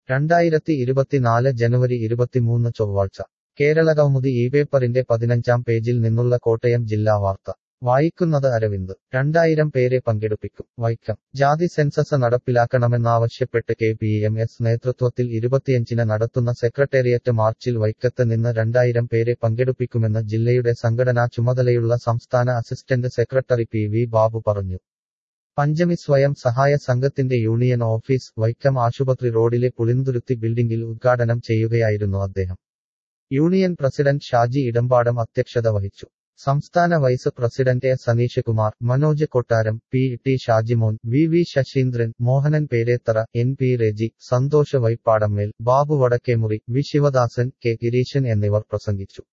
രണ്ടായിരത്തി ഇരുപത്തിനാല് ജനുവരി ഇരുപത്തിമൂന്ന് ചൊവ്വാഴ്ച കേരളകൗമുദി ഈ പേപ്പറിന്റെ പതിനഞ്ചാം പേജിൽ നിന്നുള്ള കോട്ടയം ജില്ലാ വാർത്ത വായിക്കുന്നത് അരവിന്ദ് രണ്ടായിരം പേരെ പങ്കെടുപ്പിക്കും വൈക്കം ജാതി സെൻസസ് നടപ്പിലാക്കണമെന്നാവശ്യപ്പെട്ട് കെ പി എം എസ് നേതൃത്വത്തിൽ ഇരുപത്തിയഞ്ചിന് നടത്തുന്ന സെക്രട്ടേറിയറ്റ് മാർച്ചിൽ വൈക്കത്ത് നിന്ന് രണ്ടായിരം പേരെ പങ്കെടുപ്പിക്കുമെന്ന് ജില്ലയുടെ സംഘടനാ ചുമതലയുള്ള സംസ്ഥാന assistant secretary P V Babu പറഞ്ഞു പഞ്ചമി സ്വയം സഹായ സംഘത്തിന്റെ യൂണിയൻ ഓഫീസ് വൈക്കം ആശുപത്രി റോഡിലെ പുളിന്തുരുത്തി ബിൽഡിംഗിൽ ഉദ്ഘാടനം ചെയ്യുകയായിരുന്നു അദ്ദേഹം യൂണിയൻ പ്രസിഡന്റ് ഷാജി ഇടമ്പാടം അധ്യക്ഷത വഹിച്ചു സംസ്ഥാന vice president A Saneesh Kumar Manoj Kottaram P T Shajimon V V Sasindran Mohanan Perethara N P Reji Santhosh Vaippadammel Babu Vadakkemuri V Sivadasan K Gireesan എന്നിവർ പ്രസംഗിച്ചു